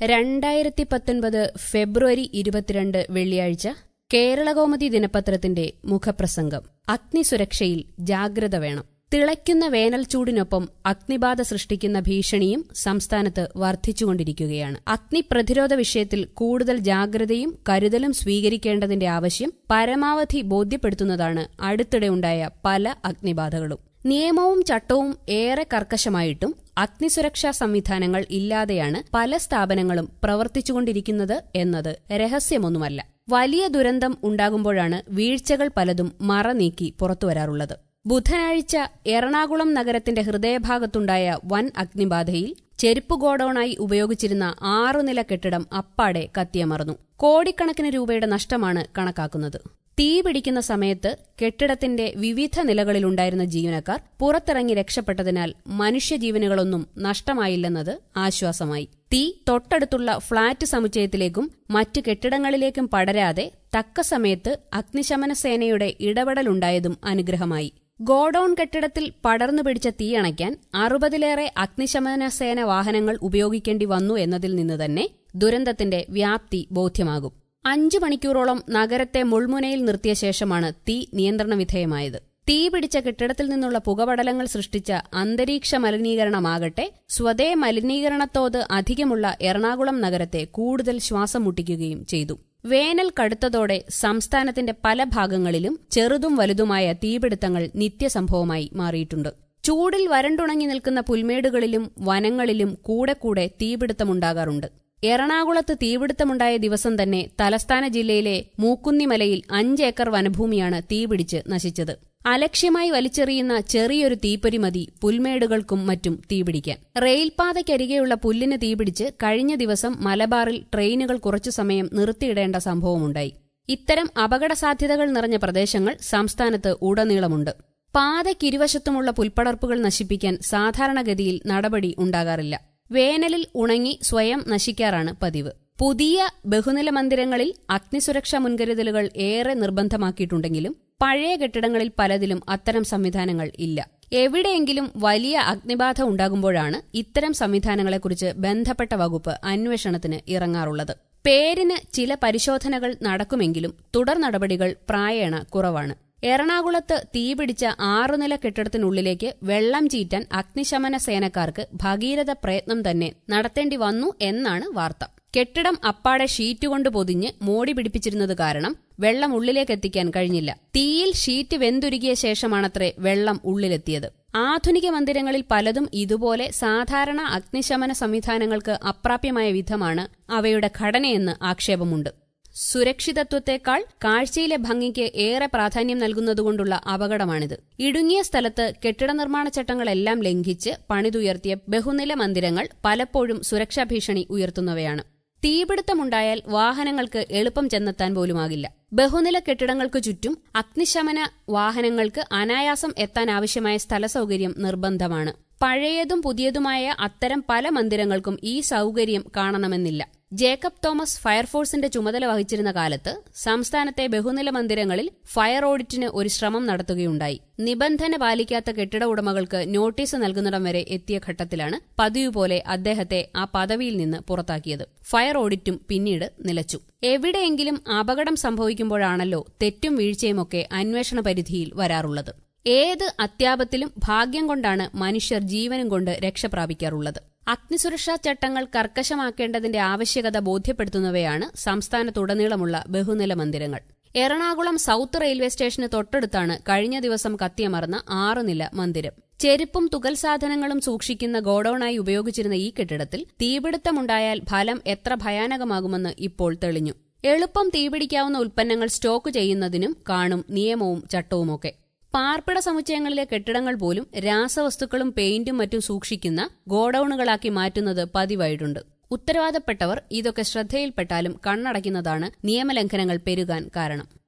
രണ്ടായിരത്തി പത്തൊൻപത് ഫെബ്രുവരി ഇരുപത്തിരണ്ട് വെള്ളിയാഴ്ച കേരളകൗമുദി ദിനപത്രത്തിന്റെ മുഖപ്രസംഗം അഗ്നിസുരക്ഷയിൽ ജാഗ്രത വേണം തിളയ്ക്കുന്ന വേനൽ ചൂടിനൊപ്പം അഗ്നിബാധ സൃഷ്ടിക്കുന്ന ഭീഷണിയും സംസ്ഥാനത്ത് വർദ്ധിച്ചുകൊണ്ടിരിക്കുകയാണ് അഗ്നി പ്രതിരോധ വിഷയത്തിൽ കൂടുതൽ ജാഗ്രതയും കരുതലും സ്വീകരിക്കേണ്ടതിന്റെ ആവശ്യം പരമാവധി ബോധ്യപ്പെടുത്തുന്നതാണ് അടുത്തിടെയുണ്ടായ പല അഗ്നിബാധകളും നിയമവും ചട്ടവും ഏറെ കർക്കശമായിട്ടും അഗ്നിസുരക്ഷാ സംവിധാനങ്ങൾ ഇല്ലാതെയാണ് പല സ്ഥാപനങ്ങളും പ്രവർത്തിച്ചുകൊണ്ടിരിക്കുന്നത് എന്നത് രഹസ്യമൊന്നുമല്ല വലിയ ദുരന്തം ഉണ്ടാകുമ്പോഴാണ് വീഴ്ചകൾ പലതും മറനീക്കി പുറത്തുവരാറുള്ളത് ബുധനാഴ്ച എറണാകുളം നഗരത്തിന്റെ ഹൃദയഭാഗത്തുണ്ടായ വൻ അഗ്നിബാധയിൽ ചെരുപ്പ് ഗോഡൌണായി ഉപയോഗിച്ചിരുന്ന ആറുനില കെട്ടിടം അപ്പാടെ കത്തിയമർന്നു കോടിക്കണക്കിന് രൂപയുടെ നഷ്ടമാണ് കണക്കാക്കുന്നത് തീ പിടിക്കുന്ന സമയത്ത് കെട്ടിടത്തിന്റെ വിവിധ നിലകളിലുണ്ടായിരുന്ന ജീവനക്കാർ പുറത്തിറങ്ങി രക്ഷപ്പെട്ടതിനാൽ മനുഷ്യജീവനുകളൊന്നും നഷ്ടമായില്ലെന്നത് ആശ്വാസമായി തീ തൊട്ടടുത്തുള്ള ഫ്ളാറ്റ് സമുച്ചയത്തിലേക്കും മറ്റു കെട്ടിടങ്ങളിലേക്കും പടരാതെ തക്ക സമയത്ത് അഗ്നിശമന സേനയുടെ ഇടപെടലുണ്ടായതും അനുഗ്രഹമായി ഗോഡൌൺ കെട്ടിടത്തിൽ പടർന്നു പിടിച്ച തീയണയ്ക്കാൻ അറുപതിലേറെ അഗ്നിശമന സേന വാഹനങ്ങൾ ഉപയോഗിക്കേണ്ടി വന്നു എന്നതിൽ നിന്ന് തന്നെ ദുരന്തത്തിന്റെ വ്യാപ്തി ബോധ്യമാകും അഞ്ചു മണിക്കൂറോളം നഗരത്തെ മുൾമുനയിൽ നിർത്തിയ ശേഷമാണ് തീ നിയന്ത്രണ വിധേയമായത് തീ പിടിച്ച കെട്ടിടത്തിൽ നിന്നുള്ള പുകപടലങ്ങൾ സൃഷ്ടിച്ച അന്തരീക്ഷ മലിനീകരണമാകട്ടെ സ്വതേ മലിനീകരണത്തോത് അധികമുള്ള എറണാകുളം നഗരത്തെ കൂടുതൽ ശ്വാസം മുട്ടിക്കുകയും ചെയ്തു വേനൽ കടുത്തതോടെ സംസ്ഥാനത്തിന്റെ പല ഭാഗങ്ങളിലും ചെറുതും വലുതുമായ തീപിടുത്തങ്ങൾ നിത്യസംഭവമായി മാറിയിട്ടുണ്ട് ചൂടിൽ വരണ്ടുണങ്ങി നിൽക്കുന്ന പുൽമേടുകളിലും വനങ്ങളിലും കൂടെ കൂടെ തീപിടുത്തമുണ്ടാകാറുണ്ട് എറണാകുളത്ത് തീപിടുത്തമുണ്ടായ ദിവസം തന്നെ തലസ്ഥാന ജില്ലയിലെ മൂക്കുന്നിമലയിൽ അഞ്ചേക്കർ വനഭൂമിയാണ് തീപിടിച്ച് നശിച്ചത് അലക്ഷ്യമായി വലിച്ചെറിയുന്ന ചെറിയൊരു തീപ്പൊരി മതി പുൽമേടുകൾക്കും മറ്റും തീപിടിക്കാൻ റെയിൽപാതയ്ക്കരികെയുള്ള പുല്ലിന് തീപിടിച്ച് കഴിഞ്ഞ ദിവസം മലബാറിൽ ട്രെയിനുകൾ കുറച്ചു സമയം നിർത്തിയിടേണ്ട സംഭവമുണ്ടായി ഇത്തരം അപകട സാധ്യതകൾ നിറഞ്ഞ പ്രദേശങ്ങൾ സംസ്ഥാനത്ത് ഉടനീളമുണ്ട് പാതയ്ക്കിരുവശത്തുമുള്ള പുൽപ്പടർപ്പുകൾ നശിപ്പിക്കാൻ സാധാരണഗതിയിൽ നടപടി ഉണ്ടാകാറില്ല വേനലിൽ ഉണങ്ങി സ്വയം നശിക്കാറാണ് പതിവ് പുതിയ ബഹുനില മന്ദിരങ്ങളിൽ അഗ്നിസുരക്ഷാ മുൻകരുതലുകൾ ഏറെ നിർബന്ധമാക്കിയിട്ടുണ്ടെങ്കിലും പഴയ കെട്ടിടങ്ങളിൽ പലതിലും അത്തരം സംവിധാനങ്ങൾ ഇല്ല എവിടെയെങ്കിലും വലിയ അഗ്നിബാധ ഉണ്ടാകുമ്പോഴാണ് ഇത്തരം സംവിധാനങ്ങളെക്കുറിച്ച് ബന്ധപ്പെട്ട വകുപ്പ് അന്വേഷണത്തിന് ഇറങ്ങാറുള്ളത് പേരിന് ചില പരിശോധനകൾ നടക്കുമെങ്കിലും തുടർ നടപടികൾ പ്രായേണ കുറവാണ് എറണാകുളത്ത് തീപിടിച്ച ആറുനില കെട്ടിടത്തിനുള്ളിലേക്ക് വെള്ളം ചീറ്റാൻ അഗ്നിശമന സേനക്കാർക്ക് ഭഗീരഥ പ്രയത്നം തന്നെ നടത്തേണ്ടി വന്നു എന്നാണ് വാർത്ത കെട്ടിടം അപ്പാടെ ഷീറ്റ് കൊണ്ട് പൊതിഞ്ഞ് മോടി പിടിപ്പിച്ചിരുന്നത് കാരണം വെള്ളം ഉള്ളിലേക്ക് എത്തിക്കാൻ കഴിഞ്ഞില്ല തീയിൽ ഷീറ്റ് വെന്തുരുകിയ ശേഷമാണത്രേ വെള്ളം ഉള്ളിലെത്തിയത് ആധുനിക മന്ദിരങ്ങളിൽ പലതും ഇതുപോലെ സാധാരണ അഗ്നിശമന സംവിധാനങ്ങൾക്ക് അപ്രാപ്യമായ വിധമാണ് അവയുടെ ഘടനയെന്ന് ആക്ഷേപമുണ്ട് സുരക്ഷിതത്വത്തെക്കാൾ കാഴ്ചയിലെ ഭംഗിക്ക് ഏറെ പ്രാധാന്യം നൽകുന്നതുകൊണ്ടുള്ള അപകടമാണിത് ഇടുങ്ങിയ സ്ഥലത്ത് കെട്ടിട നിർമ്മാണ ചട്ടങ്ങളെല്ലാം ലംഘിച്ച് പണിതുയർത്തിയ ബഹുനില മന്ദിരങ്ങൾ പലപ്പോഴും സുരക്ഷാ ഭീഷണി ഉയർത്തുന്നവയാണ് തീപിടുത്തമുണ്ടായാൽ വാഹനങ്ങൾക്ക് എളുപ്പം ചെന്നെത്താൻ പോലുമാകില്ല ബഹുനില കെട്ടിടങ്ങൾക്ക് ചുറ്റും അഗ്നിശമന വാഹനങ്ങൾക്ക് അനായാസം എത്താൻ ആവശ്യമായ സ്ഥലസൗകര്യം നിർബന്ധമാണ് പഴയതും പുതിയതുമായ അത്തരം പല മന്ദിരങ്ങൾക്കും ഈ സൗകര്യം കാണണമെന്നില്ല ജേക്കബ് തോമസ് ഫയർഫോഴ്സിന്റെ ചുമതല വഹിച്ചിരുന്ന കാലത്ത് സംസ്ഥാനത്തെ ബഹുനില മന്ദിരങ്ങളിൽ ഫയർ ഓഡിറ്റിന് ഒരു ശ്രമം നടത്തുകയുണ്ടായി നിബന്ധന പാലിക്കാത്ത കെട്ടിട ഉടമകൾക്ക് നോട്ടീസ് നൽകുന്നിടം വരെ എത്തിയ ഘട്ടത്തിലാണ് പതിവ് പോലെ അദ്ദേഹത്തെ ആ പദവിയിൽ നിന്ന് പുറത്താക്കിയത് ഫയർ ഓഡിറ്റും പിന്നീട് നിലച്ചു എവിടെയെങ്കിലും അപകടം സംഭവിക്കുമ്പോഴാണല്ലോ തെറ്റും വീഴ്ചയുമൊക്കെ അന്വേഷണ പരിധിയിൽ വരാറുള്ളത് ഏത് അത്യാപത്തിലും ഭാഗ്യം കൊണ്ടാണ് മനുഷ്യർ ജീവനും കൊണ്ട് രക്ഷപ്രാപിക്കാറുള്ളത് അഗ്നിസുരക്ഷാ ചട്ടങ്ങൾ കർക്കശമാക്കേണ്ടതിന്റെ ആവശ്യകത ബോധ്യപ്പെടുത്തുന്നവയാണ് സംസ്ഥാനത്തുടനീളമുള്ള ബഹുനില മന്ദിരങ്ങൾ എറണാകുളം സൌത്ത് റെയിൽവേ സ്റ്റേഷന് തൊട്ടടുത്താണ് കഴിഞ്ഞ ദിവസം കത്തിയമർന്ന ആറുനില മന്ദിരം ചെരുപ്പും തുകൽ സാധനങ്ങളും സൂക്ഷിക്കുന്ന ഗോഡൌണായി ഉപയോഗിച്ചിരുന്ന ഈ കെട്ടിടത്തിൽ തീപിടുത്തമുണ്ടായാൽ ഫലം എത്ര ഭയാനകമാകുമെന്ന് ഇപ്പോൾ തെളിഞ്ഞു എളുപ്പം തീപിടിക്കാവുന്ന ഉൽപ്പന്നങ്ങൾ സ്റ്റോക്ക് ചെയ്യുന്നതിനും കാണും നിയമവും ചട്ടവുമൊക്കെ പാർപ്പിട സമുച്ചയങ്ങളിലെ കെട്ടിടങ്ങൾ പോലും രാസവസ്തുക്കളും പെയിന്റും മറ്റും സൂക്ഷിക്കുന്ന ഗോഡൌണുകളാക്കി മാറ്റുന്നത് പതിവായിട്ടുണ്ട് ഉത്തരവാദപ്പെട്ടവർ ഇതൊക്കെ ശ്രദ്ധയിൽപ്പെട്ടാലും കണ്ണടയ്ക്കുന്നതാണ് നിയമലംഘനങ്ങൾ പെരുകാൻ കാരണം